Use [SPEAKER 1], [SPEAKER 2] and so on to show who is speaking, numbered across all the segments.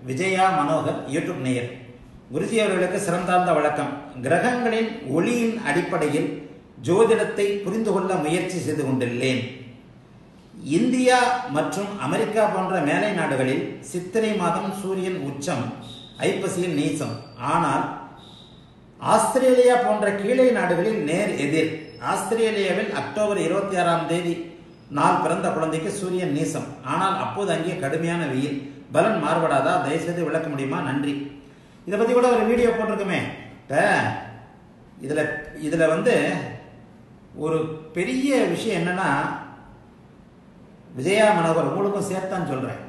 [SPEAKER 1] Vijaya Manohar YouTube நேயர் குருஜி அவர்களுக்கு சிறந்தார்ந்த வழக்கம் கிரகங்களின் ஒளியின் அடிப்படையில் ஜோதிடத்தை புரிந்து கொள்ள முயற்சி செய்து கொண்டுள்ளேன் இந்தியா மற்றும் அமெரிக்கா போன்ற மேலை நாடுகளில் சித்திரை மாதம் சூரியன் உச்சம் ஐப்பசியில் நீசம் ஆனால் ஆஸ்திரேலியா போன்ற கீழே நாடுகளில் நேர் எதிர் ஆஸ்திரேலியாவில் அக்டோபர் இருபத்தி ஆறாம் தேதி நாள் பிறந்த குழந்தைக்கு சூரியன் நீசம் ஆனால் அப்போது அங்கே கடுமையான வெயில் பலன் மாறுபடாதா தயவுசெய்து விளக்க முடியுமா நன்றி இதை பற்றி கூட ஒரு வீடியோ போட்டிருக்கோமே இப்போ இதில் இதில் வந்து ஒரு பெரிய விஷயம் என்னன்னா விஜயா மனோகர் உங்களுக்கும் சேர்த்தான் சொல்கிறேன்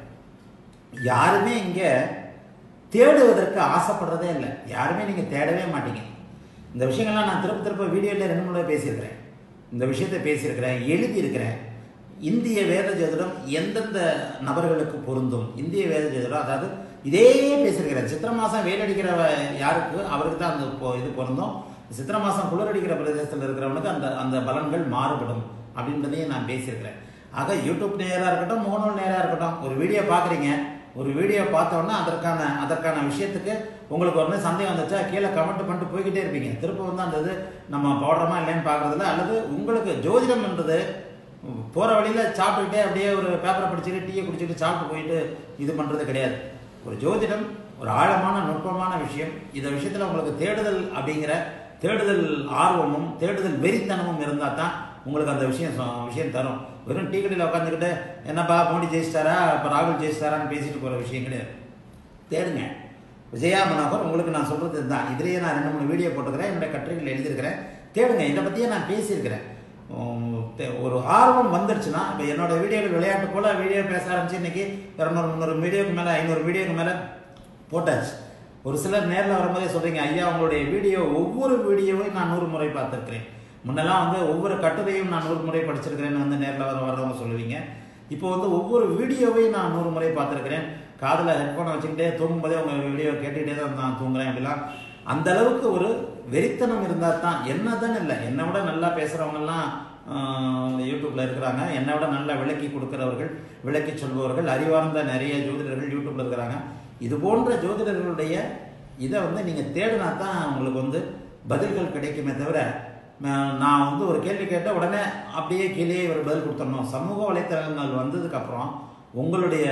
[SPEAKER 1] யாருமே இங்கே தேடுவதற்கு ஆசைப்படுறதே இல்லை யாருமே நீங்கள் தேடவே மாட்டீங்க இந்த விஷயங்கள்லாம் நான் திரும்ப திரும்ப வீடியோவில் ரெண்டு மூணு பேசியிருக்கிறேன் இந்த விஷயத்தை பேசியிருக்கிறேன் எழுதியிருக்கிறேன் இந்திய வேத ஜோதிடம் எந்தெந்த நபர்களுக்கு பொருந்தும் இந்திய வேத ஜோதிடம் அதாவது இதே பேசியிருக்கிறேன் சித்திர மாதம் வெயிலடிக்கிற யாருக்கு அவருக்கு தான் அந்த பொ- இது பொருந்தும் சித்திர மாதம் குளிரடிக்கிற பிரதேசத்தில் இருக்கிறவனுக்கு அந்த அந்த பலன்கள் மாறுபடும் அப்படின்றதையும் நான் பேசியிருக்கிறேன் ஆக யூடியூப் நேராக இருக்கட்டும் முகநூல் நேராக இருக்கட்டும் ஒரு வீடியோ பார்க்குறீங்க ஒரு வீடியோ பார்த்தோன்னா அதற்கான அதற்கான விஷயத்துக்கு உங்களுக்கு ஒரு நாள் சந்தேகம் வந்துச்சா கீழே கமெண்ட் பண்ணிட்டு போய்கிட்டே இருப்பீங்க திரும்ப வந்து அந்த இது நம்ம போடுறோமா இல்லைன்னு பார்க்குறதுல அல்லது உங்களுக்கு ஜோதிடம்ன்றது போகிற வழியில் சாப்பிட்டுக்கிட்டே அப்படியே ஒரு பேப்பரை படிச்சுட்டு டீயை குடிச்சிட்டு சாப்பிட்டு போயிட்டு இது பண்ணுறது கிடையாது ஒரு ஜோதிடம் ஒரு ஆழமான நுட்பமான விஷயம் இந்த விஷயத்தில் உங்களுக்கு தேடுதல் அப்படிங்கிற தேடுதல் ஆர்வமும் தேடுதல் வெறித்தனமும் இருந்தால் தான் உங்களுக்கு அந்த விஷயம் சொ- விஷயம் தரும் வெறும் டீ கடையில் உட்காந்துக்கிட்டு என்னப்பா மோடி ஜெயிச்சிட்டாரா இப்போ ராகுல் ஜெயிச்சிட்டாரான்னு பேசிட்டு போகிற விஷயம் கிடையாது தேடுங்க விஜயா மனோகர் உங்களுக்கு நான் சொல்றது இதுதான் இதுலேயே நான் ரெண்டு மூணு வீடியோ போட்டுக்கிறேன் என்னுடைய கட்டுரைகள் எழுதியிருக்கிறேன் தேடுங்க இதை பற்றியே நான் பேசியிருக்கிறேன் உம், தே- ஒரு ஆர்வம் வந்துருச்சுன்னா இப்போ என்னோட வீடியோவில் விளையாட்டு போல வீடியோ பேச ஆரம்பிச்சு இன்னைக்கு இரநூறு முந்நூறு வீடியோக்கு மேலே ஐநூறு வீடியோக்கு மேலே போட்டாச்சு ஒரு சிலர் நேரில் வரும்போதே சொல்றீங்க ஐயா உங்களுடைய வீடியோ ஒவ்வொரு வீடியோவையும் நான் நூறு முறை பார்த்துருக்கிறேன் முன்னெல்லாம் வந்து ஒவ்வொரு கட்டுரையும் நான் நூறு முறை படிச்சிருக்கிறேன்னு வந்து நேரில் வர வர்றவங்க சொல்லுவீங்க இப்போ வந்து ஒவ்வொரு வீடியோவையும் நான் நூறு முறை பார்த்துருக்கிறேன் காதில் ஹெட்ஃபோனை வச்சுக்கிட்டே தூங்கும்போதே உங்கள் வீடியோ கேட்டுக்கிட்டே தான் நான் தூங்குறேன் அப்படிலாம் அந்த அளவுக்கு ஒரு வெறித்தனம் இருந்தால் தான் என்னதான் இல்லை என்னை விட நல்லா பேசுகிறவங்கெல்லாம் யூடியூப்ல இருக்கிறாங்க என்னை விட நல்லா விளக்கி கொடுக்கிறவர்கள் விளக்கி சொல்பவர்கள் அறிவார்ந்த நிறைய ஜோதிடர்கள் யூடியூப்ல இருக்கிறாங்க இது போன்ற ஜோதிடர்களுடைய இதை வந்து நீங்கள் தேடினா தான் உங்களுக்கு வந்து பதில்கள் கிடைக்குமே தவிர நான் நான் வந்து ஒரு கேள்வி கேட்டால் உடனே அப்படியே கீழே ஒரு பதில் கொடுத்துடணும் சமூக வலைத்தளங்கள் வந்ததுக்கப்புறம் உங்களுடைய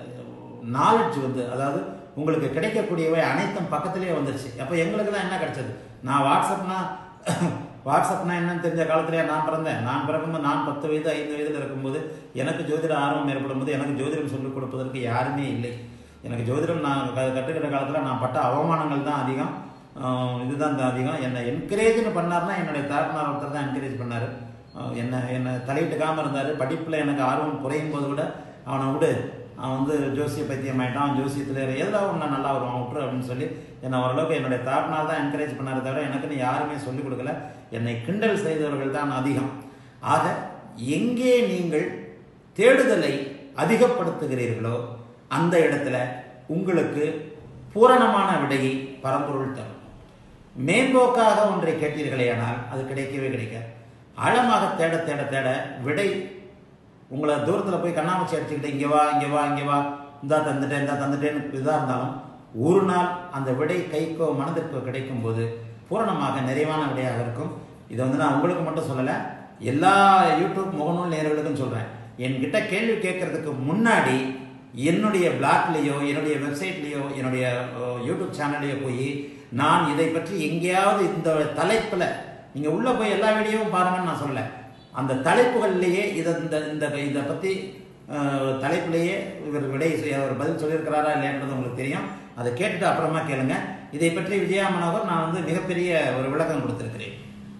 [SPEAKER 1] நாலேஜ் வந்து அதாவது உங்களுக்கு கிடைக்கக்கூடியவை அனைத்தும் பக்கத்திலேயே வந்துருச்சு அப்போ எங்களுக்கு தான் என்ன கிடைச்சது நான் வாட்ஸ்அப்னா வாட்ஸ்அப்னா என்னன்னு தெரிஞ்ச காலத்திலேயே நான் பிறந்தேன் நான் பிறக்கும்போது நான் பத்து வயது ஐந்து வயதில் இருக்கும்போது எனக்கு ஜோதிட ஆர்வம் ஏற்படும் போது எனக்கு ஜோதிடம் சொல்லிக் கொடுப்பதற்கு யாருமே இல்லை எனக்கு ஜோதிடம் நான் க- கற்றுக்கிற காலத்தில் நான் பட்ட அவமானங்கள் தான் அதிகம் ஆஹ் இதுதான் தான் அதிகம் என்னை என்கரேஜ்னு பண்ணார்னா என்னுடைய தரப்பினார் ஒருத்தர் தான் என்கரேஜ் பண்ணார் என்னை என்னை தலையிட்டுக்காமல் இருந்தார் படிப்பில் எனக்கு ஆர்வம் குறையும் போது கூட அவனை விடு அவன் வந்து ஜோசிய பைத்தியம் ஆயிட்டான் ஜோசியத்தில் எதில் ஒன்று நல்லா வரும் அவன் விட்டுரு அப்படின்னு சொல்லி என்னை ஓரளவுக்கு என்னுடைய தரப்பினால் தான் என்கரேஜ் பண்ணாரே தவிர எனக்குன்னு யாருமே சொல்லிக் கொடுக்கல என்னை கிண்டல் செய்தவர்கள் தான் அதிகம் ஆக எங்கே நீங்கள் தேடுதலை அதிகப்படுத்துகிறீர்களோ அந்த இடத்துல உங்களுக்கு பூரணமான விடையை பரம்பொருள் தரும் மேம்போக்காக ஒன்றை கேட்டீர்களேயானால் அது கிடைக்கவே கிடைக்காது ஆழமாக தேட தேட தேட விடை உங்களை தூரத்தில் போய் கண்ணாமூச்சி அடிச்சுக்கிட்டு இங்கே வா இங்கே வா இங்கே வா இந்தா தந்துட்டேன் இந்தா தந்துட்டேன்னு இதாக இருந்தாலும் ஒரு நாள் அந்த விடை கைக்கோ மனதிற்கோ கிடைக்கும் போது பூரணமாக நிறைவான விடையாக இருக்கும் இதை வந்து நான் உங்களுக்கு மட்டும் சொல்லலை எல்லா யூடியூப் முகநூல் நேயர்களுக்கும் சொல்கிறேன் என்கிட்ட கேள்வி கேட்கறதுக்கு முன்னாடி என்னுடைய பிளாக்லேயோ என்னுடைய வெப்சைட்லேயோ என்னுடைய அஹ், யூடியூப் சேனல்லையோ போய் நான் இதை பற்றி எங்கேயாவது இந்த தலைப்பில் நீங்கள் உள்ளே போய் எல்லா வீடியோவும் பாருங்கன்னு நான் சொல்லலை அந்த தலைப்புகள்லேயே இதை இந்த இந்த இதை பற்றி தலைப்பிலேயே இவர் விடை செய்ய- அவர் பதில் சொல்லியிருக்கிறாரா இல்லையான்றது உங்களுக்கு தெரியும் அதை கேட்டுட்டு அப்புறமா கேளுங்க இதை பற்றி விஜயா மனோகர் நான் வந்து மிகப்பெரிய ஒரு விளக்கம் கொடுத்திருக்கிறேன்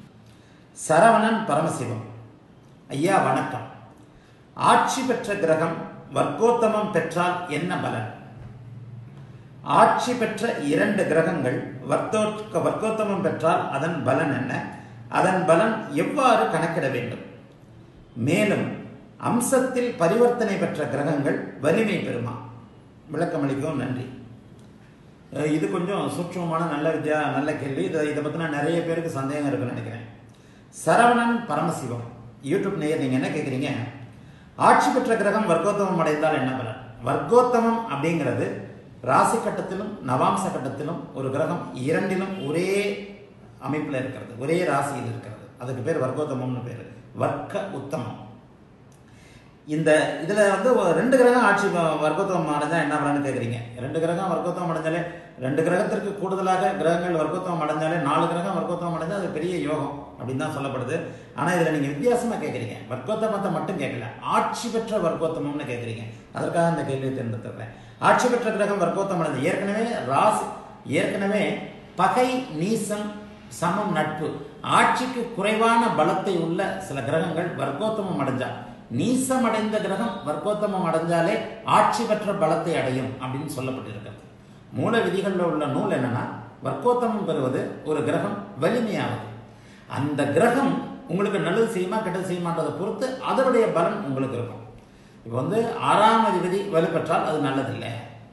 [SPEAKER 1] சரவணன் பரமசிவம் ஐயா வணக்கம் ஆட்சி பெற்ற கிரகம் வர்க்கோத்தமம் பெற்றால் என்ன பலன் ஆட்சி பெற்ற இரண்டு கிரகங்கள் வர்த்தோற்க வர்க்கோத்தமம் பெற்றால் அதன் பலன் என்ன அதன் பலன் எவ்வாறு கணக்கிட வேண்டும் மேலும் அம்சத்தில் பரிவர்த்தனை பெற்ற கிரகங்கள் வலிமை பெறுமா விளக்கமளிக்கவும் நன்றி அஹ் இது கொஞ்சம் சூட்சமமான நல்ல வித்யா நல்ல கேள்வி இதை இதை பற்றின நிறைய பேருக்கு சந்தேகம் இருக்குன்னு நினைக்கிறேன் சரவணன் பரமசிவம் யூடியூப் நேயர் நீங்கள் என்ன கேட்குறீங்க ஆட்சி பெற்ற கிரகம் வர்க்கோத்தமம் அடைந்தால் என்ன பலன் வர்க்கோத்தமம் அப்படிங்கிறது ராசி கட்டத்திலும் நவாம்ச கட்டத்திலும் ஒரு கிரகம் இரண்டிலும் ஒரே அமைப்பில் இருக்கிறது ஒரே ராசியில் இருக்கிறது அதுக்கு பேர் வர்க்கோத்தமம்னு பேர் வர்க்க உத்தமம் இந்த இதில் வந்து ஒரு ரெண்டு கிரகம் ஆட்சி வ- வர்க்கோத்தமம் அடைஞ்சா என்ன பண்ணு கேட்குறீங்க ரெண்டு கிரகம் வர்க்கோத்தமம் அடைஞ்சாலே ரெண்டு கிரகத்திற்கு கூடுதலாக கிரகங்கள் வர்க்கோத்தமம் அடைஞ்சாலே நாலு கிரகம் வர்க்கோத்தமம் அடைஞ்சா அது பெரிய யோகம் அப்படின்னு தான் சொல்லப்படுது ஆனால் இதில் நீங்கள் வித்தியாசமாக கேட்குறீங்க வர்க்கோத்தமத்தை மட்டும் கேட்கல ஆட்சி பெற்ற வர்க்கோத்தமம்னு கேட்குறீங்க அதற்காக இந்த கேள்வியை தேர்ந்தெடுத்துக்கிறேன் ஆட்சி பெற்ற கிரகம் வர்க்கோத்தமம் அடைஞ்சு ஏற்கனவே ராசி ஏற்கனவே பகை நீசம் சமம் நட்பு ஆட்சிக்கு குறைவான பலத்தை உள்ள சில கிரகங்கள் வர்க்கோத்தமம் அடைஞ்சா நீசம் அடைந்த கிரகம் வர்க்கோத்தமம் அடைஞ்சாலே ஆட்சி பெற்ற பலத்தை அடையும் அப்படின்னு சொல்லப்பட்டிருக்கிறது மூல விதிகளில் உள்ள நூல் என்னன்னா வர்க்கோத்தமம் பெறுவது ஒரு கிரகம் வலிமையாவது அந்த கிரகம் உங்களுக்கு நல்லது செய்யுமா கெட்டது செய்யுமான்றதை பொறுத்து அதனுடைய பலன் உங்களுக்கு இருக்கும் இப்போ வந்து ஆறாம் அதிபதி வலுப்பெற்றால் அது நல்லதில்லை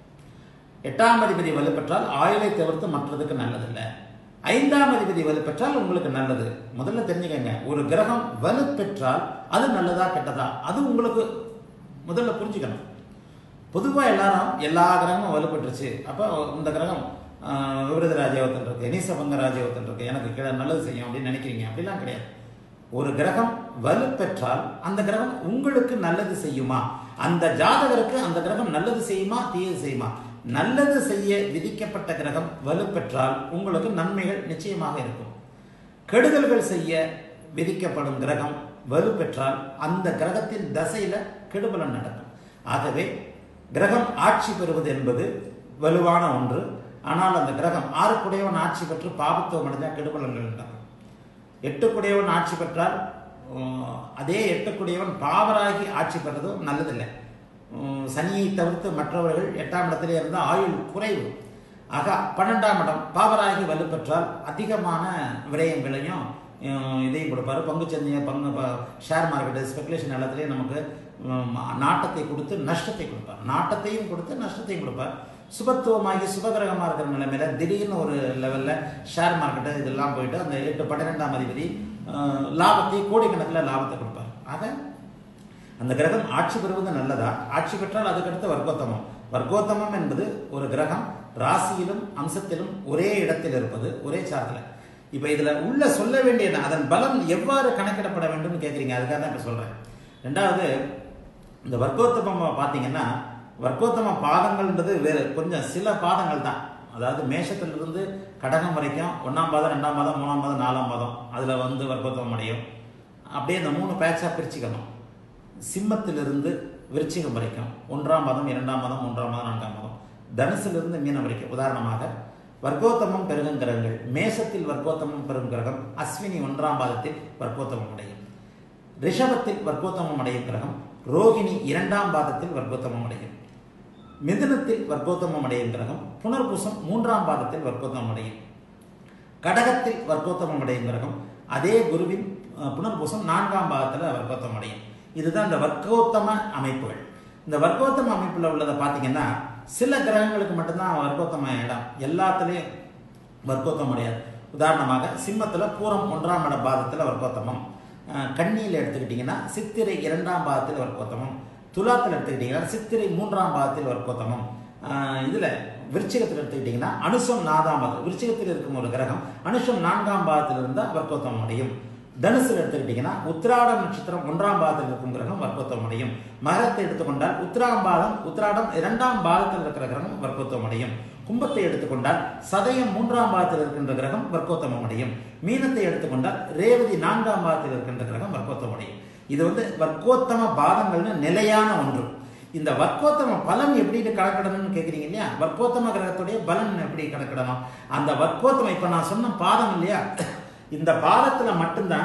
[SPEAKER 1] எட்டாம் அதிபதி வலுப்பெற்றால் ஆயுளை தவிர்த்து மற்றதுக்கு நல்லதில்லை ஐந்தாம் அதிபதி வலுப்பெற்றால் உங்களுக்கு நல்லது முதல்ல தெரிஞ்சுக்கங்க ஒரு கிரகம் வலுப்பெற்றால் அது நல்லதா கெட்டதா அது உங்களுக்கு முதல்ல புரிஞ்சுக்கணும் பொதுவாக எல்லாரும் எல்லா கிரகமும் வலுப்பட்டுருச்சு அப்போ இந்த கிரகம் ஆஹ், விபரீத ராஜயோகத்தில் இருக்கு நீசபங்க ராஜயோகத்தில் இருக்கு எனக்கு கீழே நல்லது செய்யும் அப்படின்னு நினைக்கிறீங்க அப்படிலாம் கிடையாது ஒரு கிரகம் வலுப்பெற்றால் அந்த கிரகம் உங்களுக்கு நல்லது செய்யுமா அந்த ஜாதகருக்கு அந்த கிரகம் நல்லது செய்யுமா தீயது செய்யுமா நல்லது செய்ய விதிக்கப்பட்ட கிரகம் வலுப்பெற்றால் உங்களுக்கு நன்மைகள் நிச்சயமாக இருக்கும் கெடுதல்கள் செய்ய விதிக்கப்படும் கிரகம் வலுப்பெற்றால் அந்த கிரகத்தின் தசையில கெடுபலன் நடக்கும் ஆகவே கிரகம் ஆட்சி பெறுவது என்பது வலுவான ஒன்று ஆனால் அந்த கிரகம் ஆறுக்குடையவன் ஆட்சி பெற்று பாபத்துவம் அடைந்தால் கெடுபலன்கள் நடக்கும் எட்டுக்குடையவன் ஆட்சி பெற்றால் உம், அதே எட்டுக்குடையவன் பாவராகி ஆட்சி பெறதும் நல்லதில்லை உம், சனியை தவிர்த்து மற்றவர்கள் எட்டாம் இடத்திலே இருந்தால் ஆயுள் குறைவு ஆக பன்னெண்டாம் இடம் பாவராகி வலுப்பெற்றால் அதிகமான விரயங்களையும் உம், இதையும் கொடுப்பாரு பங்குச்சந்தைய பங்கு ப- ஷேர் மார்க்கெட்டு ஸ்பெகுலேஷன் எல்லாத்துலேயும் நமக்கு உம், நாட்டத்தை கொடுத்து நஷ்டத்தை கொடுப்பார் நாட்டத்தையும் கொடுத்து நஷ்டத்தையும் கொடுப்பார் சுபத்துவமாகி சுபகிரகமாக இருக்கிற நிலைமையில திடீர்னு ஒரு லெவலில் ஷேர் மார்க்கெட்டு இதெல்லாம் போயிட்டு அந்த எட்டு பன்னிரெண்டாம் அதிபதி அஹ், லாபத்தை கோடிக்கணக்கில் லாபத்தை கொடுப்பார் ஆக அந்த கிரகம் ஆட்சி பெறுவது நல்லதா ஆட்சி பெற்றால் அதுக்கடுத்து வர்க்கோத்தமம் வர்க்கோத்தமம் என்பது ஒரு கிரகம் ராசியிலும் அம்சத்திலும் ஒரே இடத்தில் இருப்பது ஒரே சார்த்தில் இப்போ இதில் உள்ள சொல்ல வேண்டியது அதன் பலம் எவ்வாறு கணக்கிடப்பட வேண்டும்னு கேட்குறீங்க அதுக்காக தான் இப்போ சொல்கிறேன் ரெண்டாவது இந்த வர்க்கோத்தமம் பார்த்தீங்கன்னா வர்க்கோத்தம பாதங்கள்ன்றது வேறு கொஞ்சம் சில பாதங்கள் தான் அதாவது மேஷத்திலிருந்து கடகம் வரைக்கும் ஒன்றாம் பாதம் ரெண்டாம் பாதம் மூணாம் பாதம் நாலாம் பாதம் அதில் வந்து வர்க்கோத்தமம் அடையும் அப்படியே இந்த மூணு பேட்சாக பிரிச்சுக்கணும் சிம்மத்திலிருந்து விருச்சிகம் வரைக்கும் ஒன்றாம் பாதம் இரண்டாம் பாதம் மூன்றாம் பாதம் நான்காம் பாதம் தனுசிலிருந்து மீனம் வரைக்கும் உதாரணமாக வர்க்கோத்தமம் பெருகும் கிரகங்கள் மேஷத்தில் வர்க்கோத்தமம் பெறும் கிரகம் அஸ்வினி ஒன்றாம் பாதத்தில் வர்க்கோத்தமம் அடையும் ரிஷபத்தில் வர்க்கோத்தமம் அடையும் கிரகம் ரோகிணி இரண்டாம் பாதத்தில் வர்க்கோத்தமம் அடையும் மிதுனத்தில் வர்க்கோத்தமம் அடையும் கிரகம் புனர்பூசம் மூன்றாம் பாதத்தில் வர்க்கோத்தமம் அடையும் கடகத்தில் வர்க்கோத்தமம் அடையும் கிரகம் அதே குருவின் அஹ், புனர்பூசம் நான்காம் பாதத்தில் வர்க்கோத்தமம் அடையும் இதுதான் இந்த வர்க்கோத்தம அமைப்புகள் இந்த வர்க்கோத்தம அமைப்பில் உள்ளதை பார்த்தீங்கன்னா சில கிரகங்களுக்கு மட்டும்தான் வர்க்கோத்தம இடம் எல்லாத்துலேயும் வர்க்கோத்தமம் அடையாது உதாரணமாக சிம்மத்தில் பூரம் ஒன்றாம் இட பாதத்தில் வர்க்கோத்தமம் அஹ், கன்னியில் எடுத்துக்கிட்டிங்கன்னா சித்திரை இரண்டாம் பாதத்தில் வர்க்கோத்தமம் துலாத்தில் எடுத்துக்கிட்டிங்கன்னா சித்திரை மூன்றாம் பாதத்தில் வர்க்கோத்தமம் அஹ், இதுல விருச்சிகத்தில் எடுத்துக்கிட்டிங்கன்னா அனுஷம் நாதாம் பாதம் விருச்சிகத்தில் இருக்கும் ஒரு கிரகம் அனுஷம் நான்காம் பாதத்தில் இருந்தால் வர்க்கோத்தமம் அடையும் தனுசில் எடுத்துக்கிட்டிங்கன்னா உத்திராடம் நட்சத்திரம் ஒன்றாம் பாதத்தில் இருக்கும் கிரகம் வர்க்கோத்தமம் அடையும் மகரத்தை எடுத்துக்கொண்டால் உத்திராம் பாதம் உத்திராடம் இரண்டாம் பாதத்தில் இருக்கிற கிரகம் வர்க்கோத்தமம் அடையும் கும்பத்தை எடுத்துக்கொண்டால் சதயம் மூன்றாம் பாதத்தில் இருக்கின்ற கிரகம் வர்க்கோத்தமம் அடையும் மீனத்தை எடுத்துக்கொண்டால் ரேவதி நான்காம் பாதத்தில் இருக்கின்ற கிரகம் வர்க்கோத்தமம் அடையும் இது வந்து வர்க்கோத்தம பாதங்கள்னு நிலையான ஒன்று இந்த வர்க்கோத்தம பலன் எப்படி கணக்கிடணும்னு கேட்குறீங்க இல்லையா வர்க்கோத்தம கிரகத்துடைய பலன் எப்படி கணக்கிடணும் அந்த வர்க்கோத்தமம் இப்போ நான் சொன்ன பாதம் இல்லையா இந்த பாதத்தில் மட்டும்தான்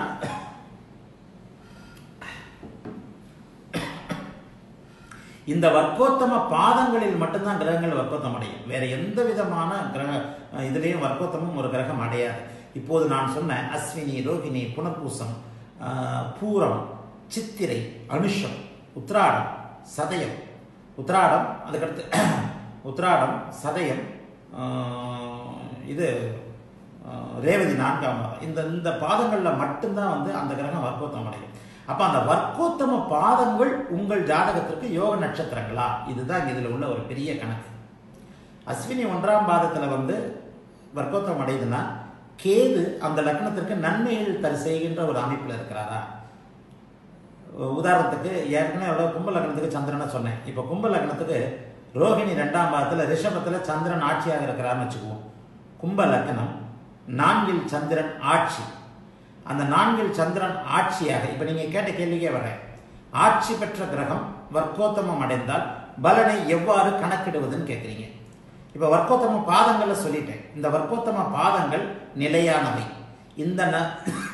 [SPEAKER 1] இந்த வர்க்கோத்தம பாதங்களில் மட்டும்தான் கிரகங்கள் வர்க்கோத்தம் அடையும் வேற எந்த விதமான கிரக இதுலேயும் வர்க்கோத்தமும் ஒரு கிரகம் அடையாது இப்போது நான் சொன்ன அஸ்வினி ரோகிணி புனர்பூசம் ஆஹ், பூரம் சித்திரை அனுஷம் உத்ராடம் சதயம் உத்ராடம் அதுக்கடுத்து உத்ராடம் சதயம் ஆஹ், இது ஆஹ், ரேவதி நான்காம் பாதம் இந்த இந்த பாதங்களில் மட்டும்தான் வந்து அந்த கிரகம் வர்க்கோத்தம் அடையும் அப்ப அந்த வர்க்கோத்தம பாதங்கள் உங்கள் ஜாதகத்திற்கு யோக நட்சத்திரங்களா இதுதான் இதுல உள்ள ஒரு பெரிய கணக்கு அஸ்வினி ஒன்றாம் பாதத்தில் வந்து வர்க்கோத்தம் அடையுதுன்னா கேது அந்த லக்னத்திற்கு நன்மைகள் தரு செய்கின்ற ஒரு அமைப்பில் இருக்கிறாரா உதாரணத்துக்கு ஏற்கனவே எவ்வளோ கும்ப லக்னத்துக்கு சந்திரனை சொன்னேன் இப்போ கும்ப லக்னத்துக்கு ரோஹிணி ரெண்டாம் பாதத்தில் ரிஷபத்தில் சந்திரன் ஆட்சியாக இருக்கிறான்னு வச்சுக்குவோம் கும்ப லக்னம் நான்கில் சந்திரன் ஆட்சி அந்த நான்கில் சந்திரன் ஆட்சியாக இப்போ நீங்கள் கேட்ட கேள்விக்கே வரேன் ஆட்சி பெற்ற கிரகம் வர்க்கோத்தமம் அடைந்தால் பலனை எவ்வாறு கணக்கிடுவதுன்னு கேட்குறீங்க இப்போ வர்க்கோத்தம பாதங்களை சொல்லிட்டேன் இந்த வர்க்கோத்தம பாதங்கள் நிலையானவை இந்த ந-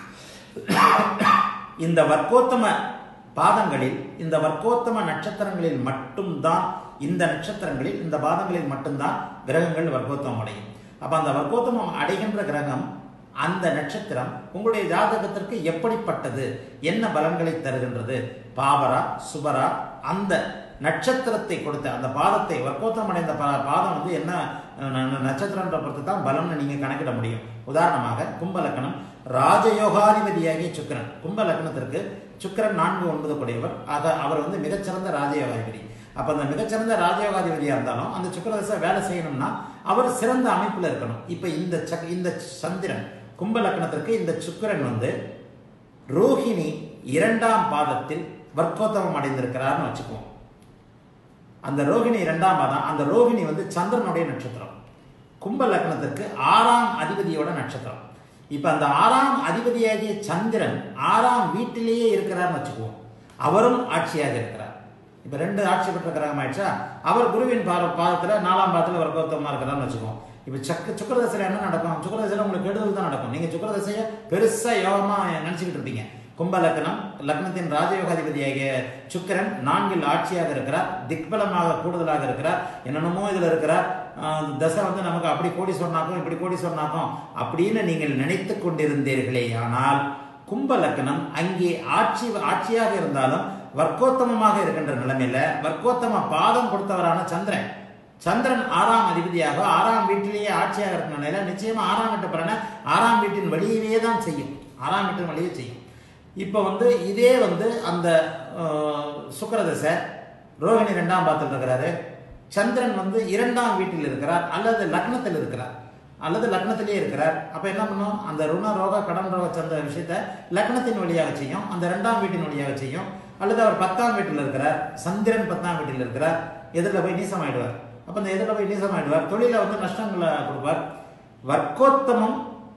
[SPEAKER 1] இந்த வர்க்கோத்தம பாதங்களில் இந்த வர்க்கோத்தம நட்சத்திரங்களில் மட்டும்தான் இந்த நட்சத்திரங்களில் இந்த பாதங்களில் மட்டும்தான் கிரகங்கள் வர்க்கோத்தமம் அடையும் அப்ப அந்த வர்க்கோத்தமம் அடைகின்ற கிரகம் அந்த நட்சத்திரம் உங்களுடைய ஜாதகத்திற்கு எப்படிப்பட்டது என்ன பலன்களை தருகின்றது பாவரா சுபரா அந்த நட்சத்திரத்தை கொடுத்த அந்த பாதத்தை வர்க்கோத்தம் அடைந்த பா- பாதம் வந்து என்ன அஹ், ந- நட்சத்திரன்ற பொறுத்து தான் பலம்னு நீங்க கணக்கிட முடியும் உதாரணமாக கும்ப லக்னம் ராஜயோகாதிபதியாகிய சுக்கிரன் கும்ப லக்னத்திற்கு சுக்கிரன் நான்கு ஒன்பது கூடியவர் ஆக அவர் வந்து மிகச்சிறந்த ராஜயோகாதிபதி அப்ப அந்த மிகச்சிறந்த ராஜயோகாதிபதியா இருந்தாலும் அந்த சுக்கிரதசை வேலை செய்யணும்னா அவர் சிறந்த அமைப்புல இருக்கணும் இப்ப இந்த சக் இந்த சந்திரன் கும்ப லக்னத்திற்கு இந்த சுக்கிரன் வந்து ரோஹிணி இரண்டாம் பாதத்தில் வர்க்கோத்தமம் அடைந்திருக்கிறார்னு வச்சுக்குவோம் அந்த ரோகிணி இரண்டாம் பாதம் அந்த ரோகிணி வந்து சந்திரனுடைய நட்சத்திரம் கும்ப லக்னத்திற்கு ஆறாம் அதிபதியோட நட்சத்திரம் இப்ப அந்த ஆறாம் அதிபதியாகிய சந்திரன் ஆறாம் வீட்டிலேயே இருக்கிறார்னு வச்சுக்குவோம் அவரும் ஆட்சியாக இருக்கிறார் இப்ப ரெண்டு ஆட்சி பெற்ற கிரகம் ஆயிடுச்சா அவர் குருவின் பாத பாதத்துல நாலாம் பாதத்துல வர்க்கோத்தமா இருக்கிறார்னு வச்சுக்குவோம் இப்ப சக்க சுக்கரதசையில என்ன நடக்கும் சுக்கரதசையில உங்களுக்கு கெடுதல் தான் நடக்கும் நீங்க சுக்கரதசைய பெருசா யோகமா நினைச்சுக்கிட்டு இருப்பீங்க கும்ப லக்னம் லக்னத்தின் ராஜயோகாதிபதியாகிய சுக்கிரன் நான்கில் ஆட்சியாக இருக்கிறார் திக்பலமாக கூடுதலாக இருக்கிறார் என்னென்னமோ இதுல இருக்கிறார் ஆஹ் தசை வந்து நமக்கு அப்படி கோடி சொன்னாக்கும் இப்படி கோடி சொன்னாக்கும் அப்படின்னு நீங்கள் நினைத்து கொண்டிருந்தீர்களே ஆனால் கும்ப லக்னம் அங்கே ஆட்சி ஆட்சியாக இருந்தாலும் வர்க்கோத்தமமாக இருக்கின்ற நிலைமையில வர்க்கோத்தம பாதம் கொடுத்தவரான சந்திரன் சந்திரன் ஆறாம் அதிபதியாக ஆறாம் வீட்டிலேயே ஆட்சியாக இருக்கிற நிலையில நிச்சயமா ஆறாம் வீட்டு பலனை ஆறாம் வீட்டின் வழியவே தான் செய்யும் ஆறாம் வீட்டின் வழியே செய்யும் இப்போ வந்து இதே வந்து அந்த அஹ், சுக்கிரதசை ரோகிணி ரெண்டாம் பாதத்தில் இருக்கிறாரு சந்திரன் வந்து இரண்டாம் வீட்டில் இருக்கிறார் அல்லது லக்னத்தில் இருக்கிறார் அல்லது லக்னத்திலே இருக்கிறார் அப்ப என்ன பண்ணும் அந்த ருண ரோக கடன் ரோக சந்த விஷயத்த லக்னத்தின் வழியாக செய்யும் அந்த இரண்டாம் வீட்டின் வழியாக செய்யும் அல்லது அவர் பத்தாம் வீட்டில் இருக்கிறார் சந்திரன் பத்தாம் வீட்டில் இருக்கிறார் எதிரில் போய் நீசமாயிடுவார் அப்ப அந்த எதிரில் போய் நீசமாயிடுவார் தொழில வந்து நஷ்டங்களை கொடுப்பார் வர்க்கோத்தமம்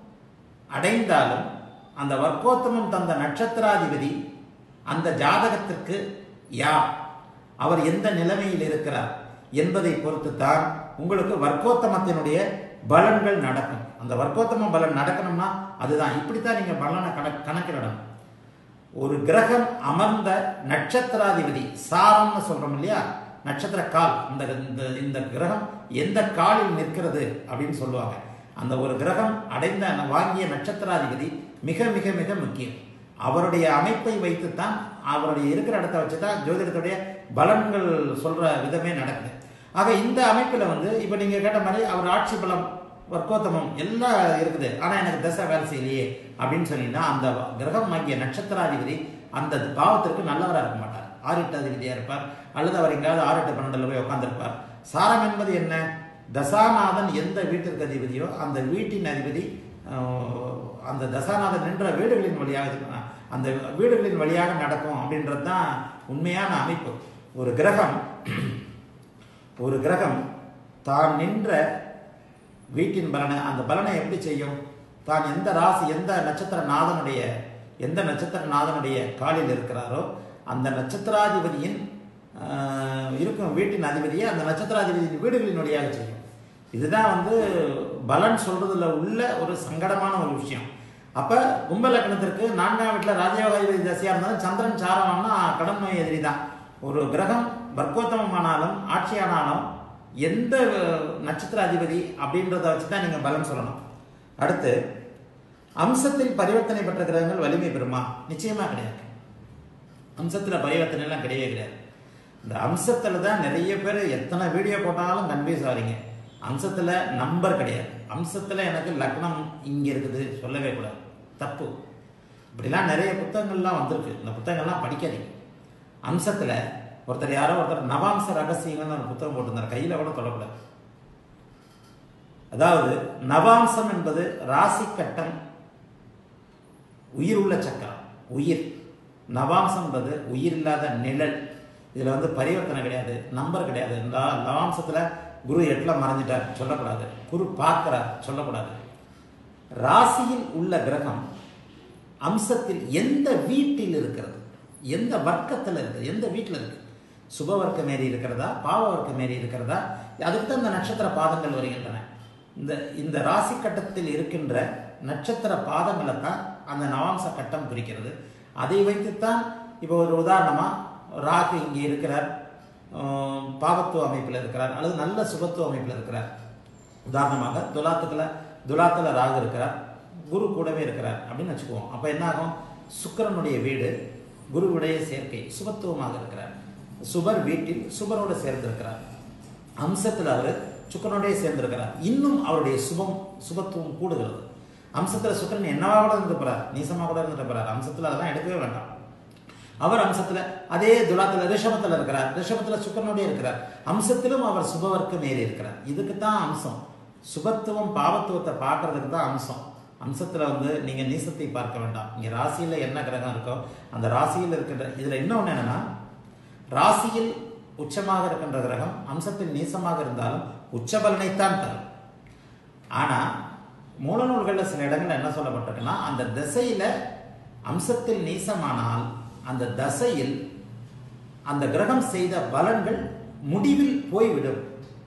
[SPEAKER 1] அடைந்தாலும் அந்த வர்க்கோத்தமம் தந்த நட்சத்திராதிபதி அந்த ஜாதகத்திற்கு யார் அவர் எந்த நிலைமையில் இருக்கிறார் என்பதை பொறுத்து தான் உங்களுக்கு வர்க்கோத்தமத்தினுடைய பலன்கள் நடக்கும் அந்த வர்க்கோத்தம பலன் நடக்கணும்னா அதுதான் இப்படித்தான் நீங்க பலனை கணக்கு கணக்கிடணும் ஒரு கிரகம் அமர்ந்த நட்சத்திராதிபதி சாரம்னு சொல்றோம் இல்லையா நட்சத்திர கால் இந்த இந்த இந்த கிரகம் எந்த காலில் நிற்கிறது அப்படின்னு சொல்லுவாங்க அந்த ஒரு கிரகம் அடைந்த வாங்கிய நட்சத்திராதிபதி மிக மிக மிக முக்கியம் அவருடைய அமைப்பை வைத்துத்தான் அவருடைய இருக்கிற இடத்த வச்சு தான் ஜோதிடத்துடைய பலன்கள் சொல்ற விதமே நடக்குது ஆக இந்த அமைப்பில் வந்து இப்போ நீங்க கேட்ட மாதிரி அவர் ஆட்சி பலம் வர்க்கோத்தமம் எல்லாம் இருக்குது ஆனா எனக்கு தசை வேலை செய்யலையே அப்படின்னு சொன்னீங்கன்னா அந்த கிரகம் ஆகிய நட்சத்திராதிபதி அந்த பாவத்திற்கு நல்லவராக இருக்க மாட்டார் ஆறிட்டு அதிபதியா இருப்பார் அல்லது அவர் எங்கேயாவது ஆறிட்டு பன்னெண்டுல போய் உட்கார்ந்திருப்பார் சாரம் என்பது என்ன தசாநாதன் எந்த வீட்டிற்கு அதிபதியோ அந்த வீட்டின் அதிபதி ஆஹ், அந்த தசாநாதன் நின்ற வீடுகளின் வழியாக அந்த வீடுகளின் வழியாக நடக்கும் அப்படின்றது தான் உண்மையான அமைப்பு ஒரு கிரகம் ஒரு கிரகம் தான் நின்ற வீட்டின் பலனை அந்த பலனை எப்படி செய்யும் தான் எந்த ராசி எந்த நட்சத்திர நாதனுடைய எந்த நட்சத்திர நாதனுடைய காலில் இருக்கிறாரோ அந்த நட்சத்திராதிபதியின் ஆஹ், இருக்கும் வீட்டின் அதிபதியை அந்த நட்சத்திராதிபதியின் வீடுகளின் வழியாக செய்யும் இதுதான் வந்து பலன் சொல்றதுல உள்ள ஒரு சங்கடமான ஒரு விஷயம் அப்ப கும்ப லக்னத்திற்கு நான்காம் வீட்டில் ராஜயோகாதிபதி தசையா இருந்தாலும் சந்திரன் சாரம்னா கடன் நோய் எதிரி தான் ஒரு கிரகம் வர்க்கோத்தமமானாலும் ஆட்சியானாலும் எந்த அஹ், நட்சத்திர அதிபதி அப்படின்றத வச்சு தான் நீங்க பலன் சொல்லணும் அடுத்து அம்சத்தில் பரிவர்த்தனை பெற்ற கிரகங்கள் வலிமை பெறுமா நிச்சயமா கிடையாது அம்சத்துல பரிவர்த்தனை எல்லாம் கிடையவே கிடையாது இந்த அம்சத்துல தான் நிறைய பேர் எத்தனை வீடியோ போட்டாலும் கன்ஃபியூஸ் ஆகிறீங்க அம்சத்துல நம்பர் கிடையாது அம்சத்துல எனக்கு லக்னம் இங்க இருக்குது சொல்லவே கூடாது தப்பு இப்படிலாம் நிறைய புத்தகங்கள்லாம் வந்திருக்கு இந்த புத்தகங்கள்லாம் படிக்காதீங்க அம்சத்துல ஒருத்தர் யாரோ ஒருத்தர் நவாம்ச ரகசியங்கள்னு ஒரு புத்தகம் போட்டிருந்தார் கையில கூட தொடக்கூடாது அதாவது நவாம்சம் என்பது ராசி கட்டம் உயிர் உள்ள சக்கரம் உயிர் நவாம்சம் என்பது உயிர் இல்லாத நிழல் இதில் வந்து பரிவர்த்தனை கிடையாது நம்பர் கிடையாது இந்த நவாம்சத்தில் குரு எட்டில் மறைஞ்சிட்டார் சொல்லக்கூடாது குரு பார்க்கிறார் சொல்லக்கூடாது ராசியில் உள்ள கிரகம் அம்சத்தில் எந்த வீட்டில் இருக்கிறது எந்த வர்க்கத்தில் இருக்குது எந்த வீட்டில் இருக்கு சுப வர்க்கம் ஏறி இருக்கிறதா பாவ வர்க்கம் ஏறி இருக்கிறதா அதுக்கு தான் இந்த நட்சத்திர பாதங்கள் வருகின்றன இந்த இந்த ராசி கட்டத்தில் இருக்கின்ற நட்சத்திர பாதங்களை தான் அந்த நவாம்ச கட்டம் குறிக்கிறது அதை வைத்துத்தான் இப்போ ஒரு உதாரணமாக ராகு இங்கே இருக்கிறார் ஆஹ் பாவத்துவ அமைப்பில் இருக்கிறார் அல்லது நல்ல சுபத்துவ அமைப்பில் இருக்கிறார் உதாரணமாக துலாத்துக்களை துலாத்தில் ராகு இருக்கிறார் குரு கூடவே இருக்கிறார் அப்படின்னு வச்சுக்குவோம் அப்போ என்ன ஆகும் சுக்கிரனுடைய வீடு குருவுடைய சேர்க்கை சுபத்துவமாக இருக்கிறார் சுபர் வீட்டில் சுபரோடு சேர்ந்திருக்கிறார் அம்சத்தில் அவர் சுக்கரனோடய சேர்ந்திருக்கிறார் இன்னும் அவருடைய சுபம் சுபத்துவம் கூடுகிறது அம்சத்தில் சுக்கரன் என்னவா கூட இருந்துட்டு போறார் நீசமாக கூட இருந்துட்டு போறார் அம்சத்தில் அதெல்லாம் எடுக்கவே வேண்டாம் அவர் அம்சத்துல அதே துலாத்துல ரிஷபத்துல இருக்கிறார் ரிஷபத்துல சுக்கரனோடய இருக்கிறார் அம்சத்திலும் அவர் சுபவர்க்கம் ஏறி இருக்கிறார் இதுக்கு தான் அம்சம் சுபத்துவம் பாவத்துவத்தை பார்க்கறதுக்கு தான் அம்சம் அம்சத்துல வந்து நீங்க நீசத்தை பார்க்க வேண்டாம் இங்க ராசியில என்ன கிரகம் இருக்கோ அந்த ராசியில் இருக்கின்ற இதுல இன்னொன்னு என்னன்னா ராசியில் உச்சமாக இருக்கின்ற கிரகம் அம்சத்தில் நீசமாக இருந்தாலும் உச்ச பலனைத்தான் தரும் ஆனா மூல நூல்களில் சில இடங்கள்ல என்ன சொல்லப்பட்டிருக்குன்னா அந்த திசையில அம்சத்தில் நீசமானால் அந்த தசையில் அந்த கிரகம் செய்த பலன்கள் முடிவில் போய்விடும்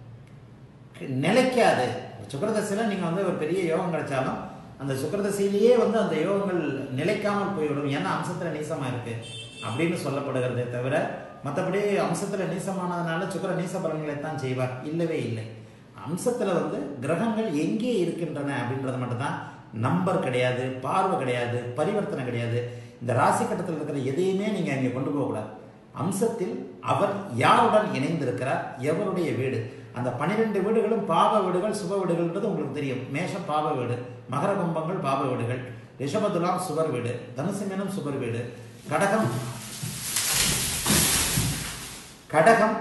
[SPEAKER 1] நிலைக்காது சுக்கரதசையில நீங்க வந்து ஒரு பெரிய யோகம் கிடைச்சாலும் அந்த சுக்கரதசையிலேயே வந்து அந்த யோகங்கள் நிலைக்காமல் போய்விடும் ஏன்னா அம்சத்துல நீசமா இருக்கு அப்படின்னு சொல்லப்படுகிறதே தவிர மற்றபடி அம்சத்துல நீசமானதுனால சுக்கர நீச பலன்களை தான் செய்வார் இல்லவே இல்லை அம்சத்துல வந்து கிரகங்கள் எங்கே இருக்கின்றன அப்படின்றது மட்டும்தான் நம்பர் கிடையாது பார்வை கிடையாது பரிவர்த்தனை கிடையாது இந்த ராசி கட்டத்தில் இருக்கிற எதையுமே நீங்க அங்கே கொண்டு போகக்கூடாது அம்சத்தில் அவர் யாருடன் இணைந்திருக்கிறார் எவருடைய வீடு அந்த பனிரெண்டு வீடுகளும் பாவ வீடுகள் சுப வீடுகள்ன்றது உங்களுக்கு தெரியும் மேஷம் பாவ வீடு மகர கும்பங்கள் பாவ வீடுகள் ரிஷபதுலாம் சுபர் வீடு தனுசு மீனம் சுபர் வீடு கடகம் கடகம்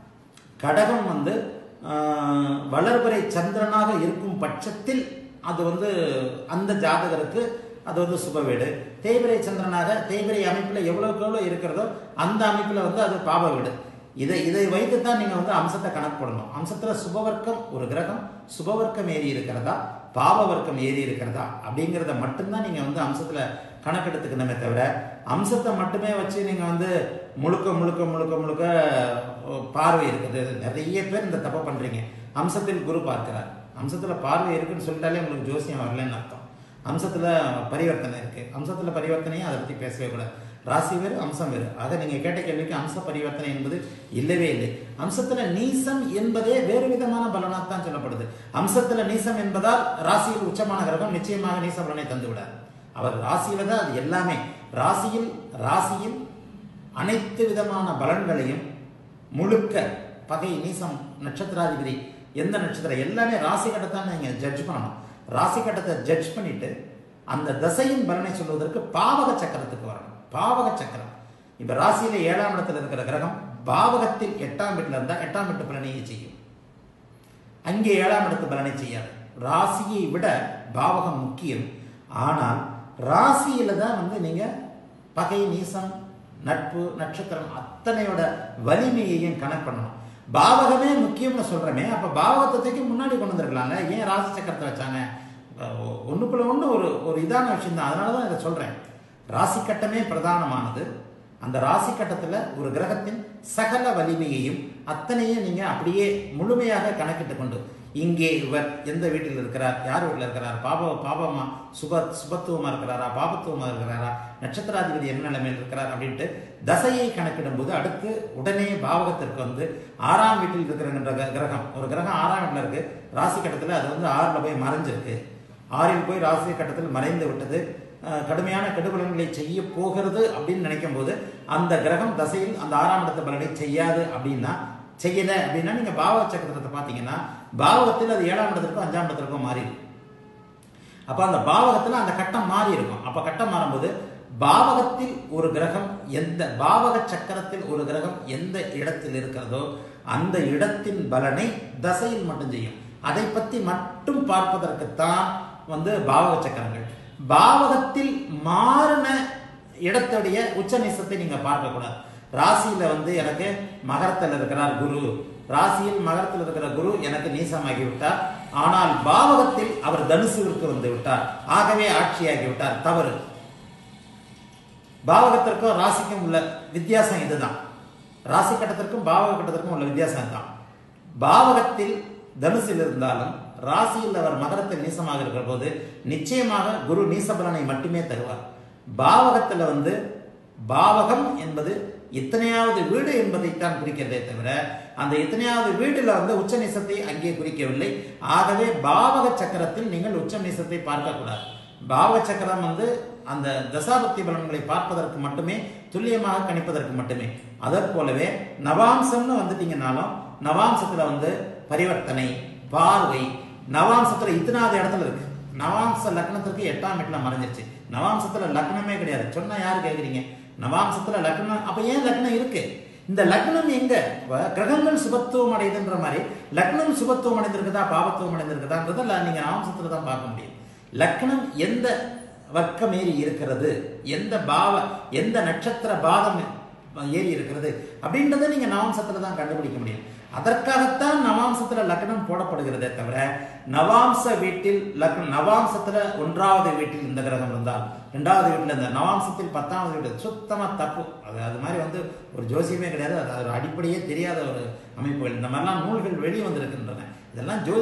[SPEAKER 1] கடகம் வந்து ஆஹ், வளர்பிறை சந்திரனாக இருக்கும் பட்சத்தில் அது வந்து அந்த ஜாதகருக்கு அது வந்து சுப வீடு தேய்பிரை சந்திரனாக தேய்பிரை அமைப்பில் எவ்வளவுக்கு எவ்வளோ இருக்கிறதோ அந்த அமைப்பில் வந்து அது பாப வீடு இதை இதை வைத்து தான் நீங்கள் வந்து அம்சத்தை கணக்கு போடணும் அம்சத்தில் சுபவர்க்கம் ஒரு கிரகம் சுபவர்க்கம் ஏறி இருக்கிறதா பாவ வர்க்கம் ஏறி இருக்கிறதா அப்படிங்கிறத மட்டும்தான் நீங்கள் வந்து அம்சத்தில் கணக்கெடுத்துக்கணுமே தவிர அம்சத்தை மட்டுமே வச்சு நீங்கள் வந்து முழுக்க முழுக்க முழுக்க முழுக்க பார்வை இருக்குது நிறைய பேர் இந்த தப்பை பண்ணுறீங்க அம்சத்தில் குரு பார்க்கிறார் அம்சத்தில் பார்வை இருக்குன்னு சொல்லிட்டாலே உங்களுக்கு ஜோசியம் வரலன்னு அர்த்தம் அம்சத்தில் பரிவர்த்தனை இருக்கு அம்சத்தில் பரிவர்த்தனையும் அதை பற்றி பேசவே கூடாது ராசி வேறு அம்சம் வேறு ஆக நீங்கள் கேட்ட கேள்விக்கு அம்ச பரிவர்த்தனை என்பது இல்லவே இல்லை அம்சத்தில் நீசம் என்பதே வேறு விதமான பலனாக தான் சொல்லப்படுது அம்சத்தில் நீசம் என்பதால் ராசியில் உச்சமான கிரகம் நிச்சயமாக நீச பலனை தந்து விடார் அவர் ராசியில தான் அது எல்லாமே ராசியில் ராசியில் அனைத்து விதமான பலன்களையும் முழுக்க பகை நீசம் நட்சத்திராதிபதி எந்த நட்சத்திரம் எல்லாமே ராசி கட்டத்தான் நீங்க ஜட்ஜ் பண்ணணும் ராசி கட்டத்தை ஜட்ஜ் பண்ணிட்டு அந்த தசையின் பலனை சொல்வதற்கு பாவக சக்கரத்துக்கு வரணும் பாவக சக்கரம் இப்ப ராசியில ஏழாம் இடத்துல இருக்கிற கிரகம் பாவகத்தில் எட்டாம் வீட்டுல இருந்தா எட்டாம் வீட்டு பலனையே செய்யும் அங்கே ஏழாம் இடத்து பலனை செய்யாது ராசியை விட பாவகம் முக்கியம் ஆனால் ராசியில தான் வந்து நீங்க பகை நீசம் நட்பு நட்சத்திரம் அத்தனையோட வலிமையையும் கணக்கு பண்ணணும் பாவகமே முக்கியம்னு சொல்றமே அப்ப பாவகத்துக்கு முன்னாடி கொண்டு வந்திருக்கலாம்ல ஏன் ராசி சக்கரத்தை வச்சாங்க அஹ் ஒண்ணுக்குள்ள ஒண்ணு ஒரு ஒரு இதான விஷயம் தான் அதனால தான் இதை சொல்றேன் ராசி கட்டமே பிரதானமானது அந்த ராசி கட்டத்துல ஒரு கிரகத்தின் சகல வலிமையையும் அத்தனையும் நீங்க அப்படியே முழுமையாக கணக்கிட்டு கொண்டு இங்கே இவர் எந்த வீட்டில் இருக்கிறார் யார் வீட்டில் இருக்கிறார் பாப பாபமா சுப சுபத்துவமா இருக்கிறாரா பாபத்துவமா இருக்கிறாரா நட்சத்திராதிபதி என்ன நிலைமையில் இருக்கிறார் அப்படின்ட்டு தசையை கணக்கிடும்போது அடுத்து உடனே பாவகத்திற்கு வந்து ஆறாம் வீட்டில் இருக்கிற கிர- கிரகம் ஒரு கிரகம் ஆறாம் வீட்டில் இருக்கு ராசி கட்டத்தில் அது வந்து ஆறில் போய் மறைஞ்சிருக்கு ஆறில் போய் ராசி கட்டத்தில் மறைந்து விட்டது அஹ், கடுமையான கெடுபலன்களை செய்ய போகிறது அப்படின்னு நினைக்கும் போது அந்த கிரகம் தசையில் அந்த ஆறாம் இடத்து பலனை செய்யாது அப்படின்னா செய்யல அப்படின்னா நீங்க பாவ சக்கரத்தை பார்த்தீங்கன்னா பாவகத்தில் அது ஏழாம் இடத்திற்கும் அஞ்சாம் இடத்திற்கும் மாறி இருக்கும். அப்ப அந்த பாவகத்துல அந்த கட்டம் மாறி இருக்கும் அப்ப கட்டம் மாறும்போது பாவகத்தில் ஒரு கிரகம் எந்த பாவக சக்கரத்தில் ஒரு கிரகம் எந்த இடத்தில் இருக்கிறதோ அந்த இடத்தின் பலனை தசையில் மட்டும் செய்யும் அதை பத்தி மட்டும் பார்ப்பதற்குத்தான் வந்து பாவக சக்கரங்கள் பாவகத்தில் மாறின இடத்துடைய உச்ச நேசத்தை நீங்க பார்க்க கூடாது ராசியில வந்து எனக்கு மகரத்தில் இருக்கிறார் குரு ராசியில் மகரத்தில் இருக்கிற குரு எனக்கு நீசமாகி விட்டார் ஆனால் பாவகத்தில் அவர் தனுசுவிற்கு வந்து விட்டார் ஆகவே ஆட்சியாகி விட்டார் தவறு பாவகத்திற்கும் ராசிக்கும் உள்ள வித்தியாசம் இதுதான் ராசி கட்டத்திற்கும் பாவக கட்டத்திற்கும் உள்ள வித்தியாசம் தான் பாவகத்தில் தனுசில் இருந்தாலும் ராசியில் அவர் மகரத்தில் நீசமாக இருக்கிற போது நிச்சயமாக குரு நீசபலனை மட்டுமே தருவார் பாவகத்தில் வந்து பாவகம் என்பது எத்தனையாவது வீடு என்பதைத்தான் குறிக்கிறதே தவிர அந்த எத்தனையாவது வீடுல வந்து உச்ச நீசத்தை அங்கே குறிக்கவில்லை ஆகவே பாவக சக்கரத்தில் நீங்கள் உச்ச நீசத்தை பார்க்கக்கூடாது பாவக சக்கரம் வந்து அந்த தசாபக்தி பலன்களை பார்ப்பதற்கு மட்டுமே துல்லியமாக கணிப்பதற்கு மட்டுமே அதே போலவே நவாம்சம்னு வந்துட்டீங்கன்னாலும் நவாம்சத்துல வந்து பரிவர்த்தனை பார்வை நவாம்சத்துல இத்தனாவது இடத்துல இருக்கு நவாம்ச லக்னத்திற்கு எட்டாம் இடத்துல மறைஞ்சிருச்சு நவாம்சத்துல லக்னமே கிடையாது சொன்னா யாரு கேக்குறீங்க நவாம்சத்துல லக்னம் அப்ப ஏன் லக்னம் இருக்கு இந்த லக்னம் எங்க இப்ப கிரகங்கள் சுபத்துவம் அடையுதுன்ற மாதிரி லக்னம் சுபத்துவம் அடைந்திருக்குதா பாவத்துவம் அடைந்திருக்குதான்றத நீங்க நவாம்சத்துல தான் பார்க்க முடியும் லக்னம் எந்த வர்க்கம் ஏறி இருக்கிறது எந்த பாவ எந்த நட்சத்திர பாதம் ஏறி இருக்கிறது அப்படின்றத நீங்க நவாம்சத்துல தான் கண்டுபிடிக்க முடியும் அதற்காகத்தான் நவாம்சத்துல லக்னம் போடப்படுகிறதே தவிர நவாம்ச வீட்டில் லக்னம் நவாம்சத்துல ஒன்றாவது வீட்டில் இந்த கிரகம் இருந்தால் ரெண்டாவது வீட்டில் இந்த நவாம்சத்தில் பத்தாவது வீடு சுத்தமா தப்பு அது அது மாதிரி வந்து ஒரு ஜோசியமே கிடையாது அது ஒரு அடிப்படையே தெரியாத ஒரு அமைப்புகள் இந்த மாதிரிலாம் நூல்கள் வெளியே வந்திருக்கின்றன இதெல்லாம் ஜோ